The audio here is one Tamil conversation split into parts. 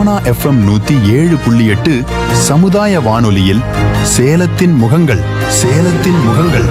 சோனா எஃப்எம் நூத்தி ஏழு புள்ளி எட்டு சமுதாய வானொலியில் சேலத்தின் முகங்கள் சேலத்தின் முகங்கள்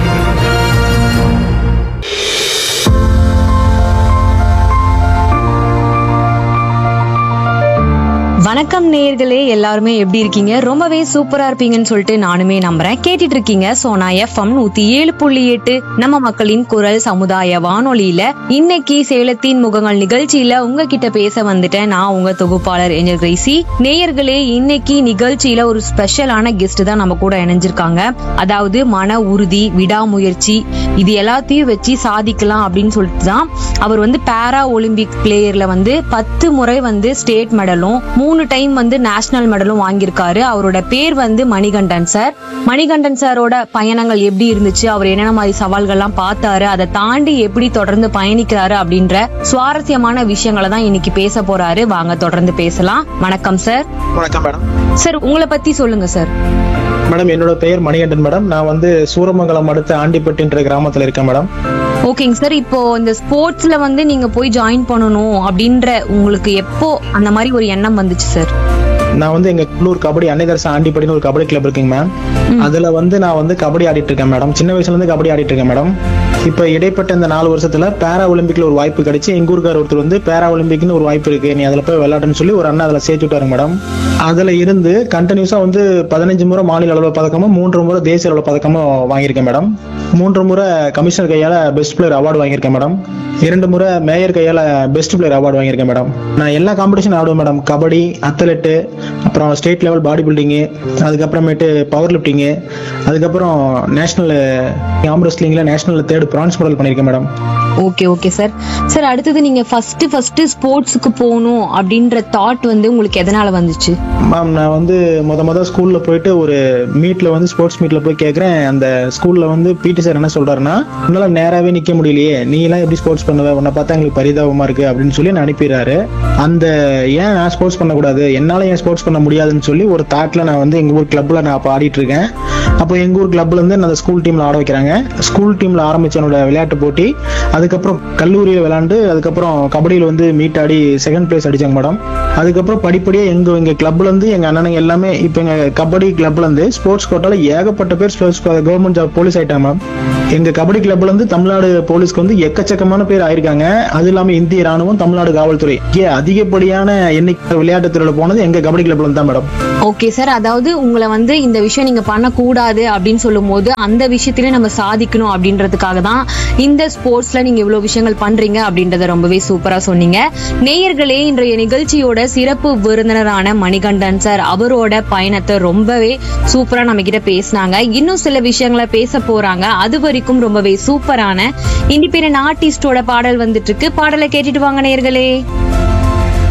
வணக்கம் நேயர்களே எல்லாருமே எப்படி இருக்கீங்க ரொம்பவே சூப்பரா இருப்பீங்கன்னு சொல்லிட்டு நானுமே நம்புறேன் கேட்டுட்டு இருக்கீங்க சோனா எஃப்எம் நூத்தி ஏழு புள்ளி எட்டு நம்ம மக்களின் குரல் சமுதாய வானொலியில இன்னைக்கு சேலத்தின் முகங்கள் நிகழ்ச்சியில உங்ககிட்ட பேச வந்துட்டேன் நான் உங்க தொகுப்பாளர் ஏஞ்சல் கிரேசி நேயர்களே இன்னைக்கு நிகழ்ச்சியில ஒரு ஸ்பெஷலான கெஸ்ட் தான் நம்ம கூட இணைஞ்சிருக்காங்க அதாவது மன உறுதி விடாமுயற்சி இது எல்லாத்தையும் வச்சு சாதிக்கலாம் அப்படின்னு சொல்லிட்டு தான் அவர் வந்து பாரா ஒலிம்பிக் பிளேயர்ல வந்து பத்து முறை வந்து ஸ்டேட் மெடலும் மூணு டைம் வந்து நேஷனல் மெடலும் வாங்கியிருக்காரு அவரோட பேர் வந்து மணிகண்டன் சார் மணிகண்டன் சாரோட பயணங்கள் எப்படி இருந்துச்சு அவர் என்னென்ன மாதிரி சவால்கள்லாம் பார்த்தாரு அதை தாண்டி எப்படி தொடர்ந்து பயணிக்கிறாரு அப்படின்ற சுவாரஸ்யமான விஷயங்களை தான் இன்னைக்கு பேச போறாரு வாங்க தொடர்ந்து பேசலாம் வணக்கம் சார் வணக்கம் மேடம் சார் உங்களை பத்தி சொல்லுங்க சார் மேடம் என்னோட பெயர் மணிகண்டன் மேடம் நான் வந்து சூரமங்கலம் அடுத்த ஆண்டிப்பட்டின்ற கிராமத்துல இருக்கேன் மேடம் ஓகேங்க சார் இப்போ இந்த ஸ்போர்ட்ஸ்ல வந்து நீங்க போய் ஜாயின் பண்ணணும் அப்படின்ற உங்களுக்கு எப்போ அந்த மாதிரி ஒரு எண்ணம் வந்துச்சு சார் நான் வந்து எங்க உள்ளூர் கபடி அன்னைதரச ஆண்டிப்பட்டின்னு ஒரு கபடி கிளப் இருக்குங்க மேம் அதுல வந்து நான் வந்து கபடி ஆடிட்டு இருக்கேன் மேடம் சின்ன வயசுல இருந்து கபடி ஆடிட்டு இருக்கேன் மேடம் இப்ப இடைப்பட்ட இந்த நாலு வருஷத்துல பேரா ஒலிம்பிக்ல ஒரு வாய்ப்பு கிடைச்சு எங்க ஊருக்கார் ஒருத்தர் வந்து பேரா ஒலிம்பிக்னு ஒரு வாய்ப்பு இருக்கு நீ அதுல போய் விளையாடுன்னு சொல்லி ஒரு அண்ணா அதுல சேர்த்து விட்டாருங்க மேடம் அதுல இருந்து கண்டினியூஸா வந்து பதினஞ்சு முறை மாநில அளவு பதக்கமும் மூன்று முறை தேசிய அளவு பதக்கமும் வாங்கியிருக்கேன் மேடம் மூன்று முறை கமிஷனர் கையால பெஸ்ட் பிளேயர் அவார்டு வாங்கியிருக்கேன் மேடம் இரண்டு முறை மேயர் கையால பெஸ்ட் பிளேயர் அவார்டு வாங்கியிருக்கேன் மேடம் நான் எல்லா காம்படிஷன் ஆடுவேன் மேடம் கபடி அத்லெட்டு அப்புறம் ஸ்டேட் லெவல் பாடி பில்டிங்கு அதுக்கப்புறமேட்டு பவர் லிஃப்டிங்கு அதுக்கப்புறம் நேஷனல் ஆம் ரெஸ்லிங்ல நேஷனல் தேர்ட் பிரான்ஸ் மெடல் பண்ணியிருக்கேன் madam okay okay sir sir அடுத்தது நீங்க ஃபர்ஸ்ட் ஃபர்ஸ்ட் ஸ்போர்ட்ஸ்க்கு போகணும் அப்படின்ற தாட் வந்து உங்களுக்கு எதனால வந்துச்சு மேம் நான் வந்து முத முத ஸ்கூல்ல போயிட்டு ஒரு மீட்ல வந்து ஸ்போர்ட்ஸ் மீட்ல போய் கேட்குறேன் அந்த ஸ்கூல்ல வந்து பிடி சார் என்ன சொல்றாருன்னா உன்னால நேராவே நிக்க முடியலையே நீ எல்லாம் எப்படி ஸ்போர்ட்ஸ் பண்ணுவ உன்னை பார்த்தா எங்களுக்கு பரிதாபமா இருக்கு அப்படின்னு சொல்லி என்னை அனுப்பிடுறாரு அந்த ஏன் நான் ஸ்போர்ட்ஸ் பண்ணக்கூடாது என்னால ஏன் ஸ்போர்ட்ஸ் பண்ண முடியாதுன்னு சொல்லி ஒரு தாட்ல நான் வந்து எங்க ஊர் கிளப்ல நான் அப்ப ஆடிட்டு இருக்கேன் அப்போ எங்க ஊர் கிளப்ல இருந்து அந்த ஸ்கூல் டீம்ல ஆட வைக்கிறாங்க ஸ்கூல் டீம்ல ஆரம்பிச்ச என்னோட விளையாட்டு போட்டி அதுக்கப்புறம் கல்லூரியில விளையாண்டு அதுக்கப்புறம் கபடியில வந்து மீட் ஆடி செகண்ட் பிளேஸ் அடிச்சாங்க மேடம் அதுக்கப்புறம் படிப்படியா எங்க எங்க கிளப்ல இருந்து எங்க அண்ணனுங்க எல்லாமே இப்ப எங்க கபடி கிளப்ல இருந்து ஸ்போர்ட்ஸ் கோட்டால ஏகப்பட்ட பேர் கவர்மெண்ட் ஜாப் போலீஸ் ஆயிட்டாங்க மேம் எங்க கபடி கிளப்ல இருந்து தமிழ்நாடு போலீஸ்க்கு வந்து எக்கச்சக்கமான பேர் ஆயிருக்காங்க அது இல்லாம இந்திய ராணுவம் தமிழ்நாடு காவல்துறை இங்கே அதிகப்படியான எண்ணிக்கை விளையாட்டு துறையில போனது எங்க கபடி கிளப்ல இருந்து தான் மேடம் ஓகே சார் அதாவது உங்களை வந்து இந்த விஷயம் நீங்க பண்ணக்கூடாது அப்படின்னு சொல்லும்போது அந்த விஷயத்திலே நம்ம சாதிக்கணும் அப்படின்றதுக்காக தான் இந்த ஸ்போர்ட்ஸ்ல நீங்க இவ்வளவு விஷயங்கள் பண்றீங்க அப்படின்றத ரொம்பவே சூப்பரா சொன்னீங்க நேயர்களே இன்றைய நிகழ்ச்சியோட சிறப்பு விருந்தினரான மணிகண்டன் சார் அவரோட பயணத்தை ரொம்பவே சூப்பரா நம்ம கிட்ட பேசினாங்க இன்னும் சில விஷயங்களை பேச போறாங்க அது வரைக்கும் ரொம்பவே சூப்பரான இண்டிபெண்டன்ட் ஆர்டிஸ்டோட பாடல் வந்துட்டு இருக்கு பாடலை கேட்டுட்டு வாங்க நேயர்களே